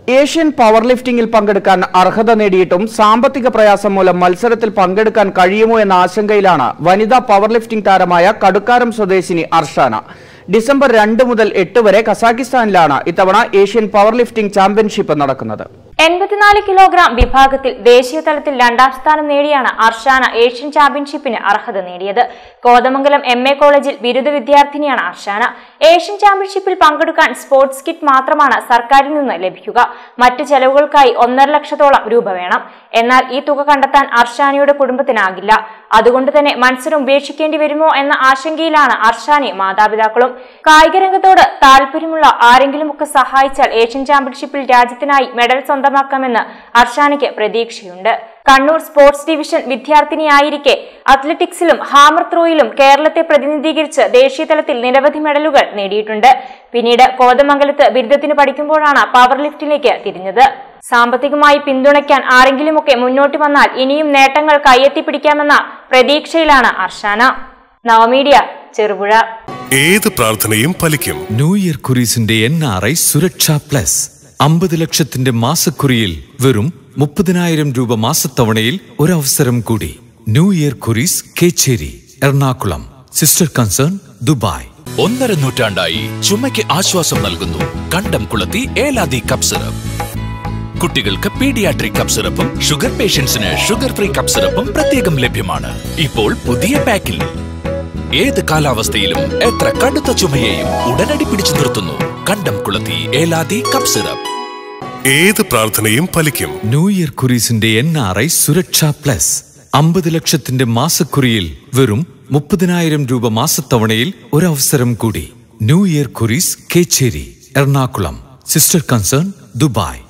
Asian power ലിഫ്റ്റിംഗിൽ പങ്കെടുക്കാൻ അർഹത നേടിയിട്ടും സാമ്പത്തിക പ്രയാസം മൂലം മത്സരത്തിൽ പങ്കെടുക്കാൻ കഴിയുമോ എന്ന ആശങ്കയിലാണ് വനിതാ പവർ ലിഫ്റ്റിംഗ് താരമായ കടുക്കാരം സ്വദേശിനി അർഷാന ഡിസംബർ രണ്ട് മുതൽ എട്ട് വരെ കസാക്കിസ്ഥാനിലാണ് ഇത്തവണ ഏഷ്യൻ പവർ ലിഫ്റ്റിംഗ് ചാമ്പ്യൻഷിപ്പ് നടക്കുന്നത് എൺപത്തിനാല് കിലോഗ്രാം വിഭാഗത്തിൽ ദേശീയ തലത്തിൽ രണ്ടാം സ്ഥാനം നേടിയാണ് അർഷാന ഏഷ്യൻ ചാമ്പ്യൻഷിപ്പിന് അർഹത നേടിയത് കോതമംഗലം എം എ കോളേജിൽ ബിരുദ വിദ്യാർത്ഥിനിയാണ് അർഷാന ഏഷ്യൻ ചാമ്പ്യൻഷിപ്പിൽ പങ്കെടുക്കാൻ സ്പോർട്സ് കിറ്റ് മാത്രമാണ് സർക്കാരിൽ നിന്ന് ലഭിക്കുക മറ്റു ചെലവുകൾക്കായി ഒന്നര ലക്ഷത്തോളം രൂപ വേണം എന്നാൽ ഈ തുക കണ്ടെത്താൻ അർഷാനയുടെ കുടുംബത്തിനാകില്ല അതുകൊണ്ട് തന്നെ മത്സരം ഉപേക്ഷിക്കേണ്ടി വരുമോ എന്ന ആശങ്കയിലാണ് അർഷാനയും മാതാപിതാക്കളും കായിക രംഗത്തോട് താല്പര്യമുള്ള ആരെങ്കിലുമൊക്കെ സഹായിച്ചാൽ ഏഷ്യൻ ചാമ്പ്യൻഷിപ്പിൽ രാജ്യത്തിനായി മെഡൽ സ്വന്തമാക്കാമെന്ന് അർഷാനയ്ക്ക് പ്രതീക്ഷയുണ്ട് കണ്ണൂർ സ്പോർട്സ് ഡിവിഷൻ വിദ്യാർത്ഥിനിയായിരിക്കെ അത്ലറ്റിക്സിലും ഹാമർ ത്രോയിലും കേരളത്തെ പ്രതിനിധീകരിച്ച് ദേശീയ തലത്തിൽ നിരവധി മെഡലുകൾ നേടിയിട്ടുണ്ട് പിന്നീട് കോതമംഗലത്ത് ബിരുദത്തിന് പഠിക്കുമ്പോഴാണ് പവർ ലിഫ്റ്റിലേക്ക് തിരിഞ്ഞത് സാമ്പത്തികമായി പിന്തുണയ്ക്കാൻ ആരെങ്കിലുമൊക്കെ മുന്നോട്ട് വന്നാൽ ഇനിയും നേട്ടങ്ങൾ കയ്യെത്തിപ്പിടിക്കാമെന്ന പ്രതീക്ഷയിലാണ് അർഷാന നവമീഡിയ ചെറുപുഴ ഏത് പ്രാർത്ഥനയും ഫലിക്കും ന്യൂ ഇയർ കുരീസിന്റെ N R I Suraksha plus അമ്പത് ലക്ഷത്തിന്റെ മാസക്കുറിയിൽ വെറും മുപ്പതിനായിരം രൂപ മാസത്തവണയിൽ ഒരവസരം കൂടി new year Kuries Kechery Ernakulam sister concern Dubai ഒന്നര നൂറ്റാണ്ടായി ചുമയ്ക്ക് ആശ്വാസം നൽകുന്നു Kandamkulathy Eladi cough syrup കുട്ടികൾക്ക് പീഡിയാട്രിക് കപ്പ് സിറപ്പും ഷുഗർ പേഷ്യൻസിന് ഷുഗർ ഫ്രീ കപ്പ് സിറപ്പും പ്രത്യേകം ലഭ്യമാണ് ഇപ്പോൾ പുതിയ പാക്കിൽ ഏത് കാലാവസ്ഥയിലും എത്ര കടുത്ത ചുമയെയും ഉടനടി പിടിച്ചു നിർത്തുന്നു കണ്ടം കുളത്തി ഏലാദി കപ്പ് സിറപ്പ് ഏത് പ്രാർത്ഥനയും ഫലിക്കും ന്യൂ ഇയർ കുരീസിന്റെ N R I Suraksha plus അമ്പത് ലക്ഷത്തിന്റെ മാസക്കുറിയിൽ വെറും മുപ്പതിനായിരം രൂപ മാസത്തവണയിൽ ഒരവസരം കൂടി new year Kuries Kechery Ernakulam sister concern Dubai